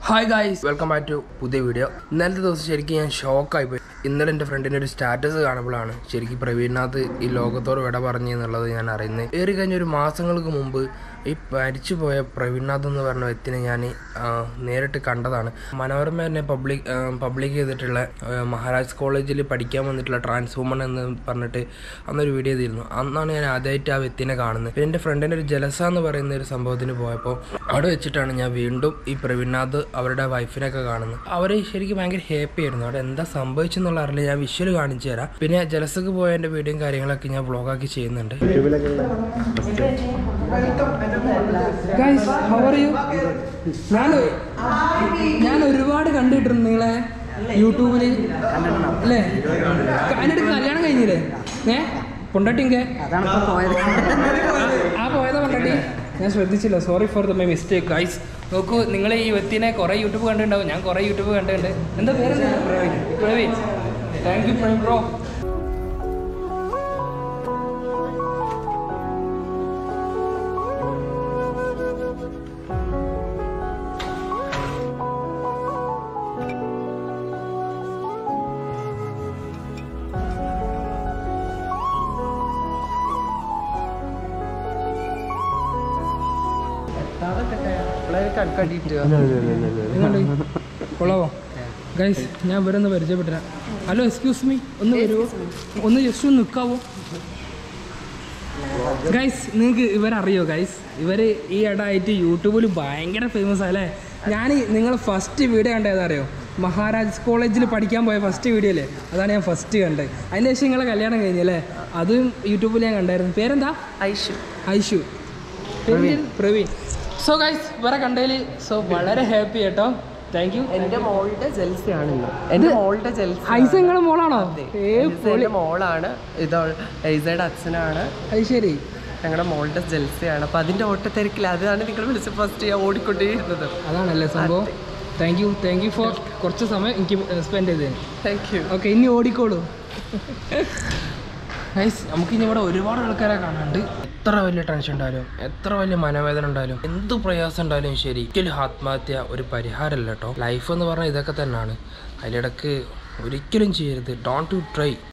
hi guys welcome back to പുതിയ video ഇന്നലത്തെ ദിവസം ശരിക്കും ഞാൻ ഷോക്കായി പോയി ഇന്നലെ എൻ്റെ ഫ്രണ്ടിൻ്റെ ഒരു സ്റ്റാറ്റസ് കാണുമ്പോഴാണ് ശരിക്കും പ്രവീണിനകത്ത് ഈ ലോകത്തോട് വിട പറഞ്ഞു എന്നുള്ളത് ഞാൻ അറിയുന്നത് ഏറി കഴിഞ്ഞ ഒരു മാസങ്ങൾക്ക് മുമ്പ് ഈ മരിച്ചുപോയ പ്രവീൺനാഥ് എന്ന് പറഞ്ഞ വ്യക്തിനെ ഞാൻ ആ, നേരിട്ട് കണ്ടതാണ് മനോരമ തന്നെ പബ്ലിക് പബ്ലിക് ചെയ്തിട്ടുള്ള ആ, മഹാരാജ് കോളേജിൽ പഠിക്കാൻ വന്നിട്ടുള്ള ട്രാൻസ്ഫോമർ എന്ന് പറഞ്ഞിട്ട് അന്നൊരു വീഡിയോ ചെയ്തിരുന്നു അന്നാണ് ഞാൻ ആദ്യമായിട്ട് ആ വ്യക്തിനെ കാണുന്നത് പിന്നെ എൻ്റെ ഫ്രണ്ടിൻ്റെ ഒരു ജലസ എന്ന് പറയുന്ന ഒരു സംഭവത്തിന് പോയപ്പോൾ അവിടെ വെച്ചിട്ടാണ് ഞാൻ വീണ്ടും ഈ പ്രവീൺനാഥ് അവരുടെ വൈഫിനൊക്കെ കാണുന്നത് അവർ ശരിക്കും ഭയങ്കര ഹാപ്പി ആയിരുന്നു അവിടെ എന്താ സംഭവിച്ചെന്നുള്ള അറിയില്ല ഞാൻ വിഷ്വൽ കാണിച്ചു തരാം പിന്നെ ജലസക്ക് പോയ എൻ്റെ വീഡിയോയും കാര്യങ്ങളൊക്കെ ഞാൻ വ്ളോഗാക്കി ചെയ്യുന്നുണ്ട് ഗൈസ് ഹൗ ആർ യു ഞാൻ ഞാൻ ഒരുപാട് കണ്ടിട്ടുണ്ട് നിങ്ങളെ യൂട്യൂബില് അല്ലേ അതിനിടെ കല്യാണം കഴിഞ്ഞില്ലേ ഏ കൊണ്ടാട്ടിങ്ക ആ പോയതാ കൊണ്ടാട്ടി ഞാൻ ശ്രദ്ധിച്ചില്ല sorry for the my mistake guys നോക്കൂ നിങ്ങൾ ഈ വ്യക്തിനെ കുറേ യൂട്യൂബ് കണ്ടിട്ടുണ്ടാവും ഞാൻ കുറേ യൂട്യൂബ് കണ്ടിട്ടുണ്ട് എന്താ പേര് Praveen Praveen thank you Praveen bro നിങ്ങളുടെ കൊള്ളാവോ ഗൈസ് ഞാൻ ഇവിടെ ഒന്ന് പരിചയപ്പെട്ടില്ല ഹലോ എക്സ്ക്യൂസ് മീ ഒന്ന് വരുമോ ഒന്ന് ജസ്റ്റ് ഒന്ന് നിൽക്കാവോ ഗൈസ് നിങ്ങൾക്ക് ഇവരറിയോ ഗൈസ് ഇവർ ഈ ഇടമായിട്ട് യൂട്യൂബിൽ ഭയങ്കര ഫേമസ് അല്ലേ ഞാൻ നിങ്ങൾ ഫസ്റ്റ് വീഡിയോ കണ്ടത് അറിയോ മഹാരാജ് കോളേജിൽ പഠിക്കാൻ പോയ ഫസ്റ്റ് വീഡിയോ അല്ലേ അതാണ് ഞാൻ ഫസ്റ്റ് കണ്ടത് അതിന് ശേഷം നിങ്ങളെ കല്യാണം കഴിഞ്ഞല്ലേ അതും യൂട്യൂബിൽ ഞാൻ കണ്ടായിരുന്നു പേരെന്താ ഐഷു ഐഷു പ്രവീൺ പ്രവീൺ സോ ഗൈസ് ഇവരെ കണ്ടതിൽ സോ വളരെ ഹാപ്പി കേട്ടോ താങ്ക് യു എന്റെ മോളുടെ ജെൽസി ആണ് ഇന്ന് എന്റെ മോളുടെ ജെൽസി ഹൈസ നിങ്ങളെ മോളാണോ ഏ എന്റെ മോളാണ് ഇത് ഐസയുടെ അച്ഛനാണ് അത് ശരി ഞങ്ങളുടെ മോളുടെ ജെൽസിയാണ് അപ്പൊ അതിന്റെ ഓട്ടത്തിരക്കില്ല അതാണ് നിങ്ങൾ വിളിച്ച് ഫസ്റ്റ് ഞാൻ ഓടിക്കൊണ്ടേയിരുന്നത് അതാണല്ലേ സംഭവം thank you thank you for കുറച്ച് സമയം എനിക്ക് സ്പെൻഡ് ചെയ്തതിന് താങ്ക് യു ഓക്കെ ഇനി ഓടിക്കോളൂ ഗൈസ് നമുക്കിനി ഇവിടെ ഒരുപാട് ആൾക്കാരെ കാണാണ്ട് എത്ര വലിയ ടെൻഷൻ ഉണ്ടായാലും എത്ര വലിയ മനോവേദന ഉണ്ടായാലും എന്ത് പ്രയാസം ഉണ്ടായാലും ശരി ഒരിക്കലും ആത്മഹത്യ ഒരു പരിഹാരമല്ല കേട്ടോ ലൈഫ് എന്ന് പറഞ്ഞാൽ ഇതൊക്കെ തന്നെയാണ് അതിലിടക്ക് ഒരിക്കലും ചെയ്യരുത് ഡോണ്ട് ടു ട്രൈ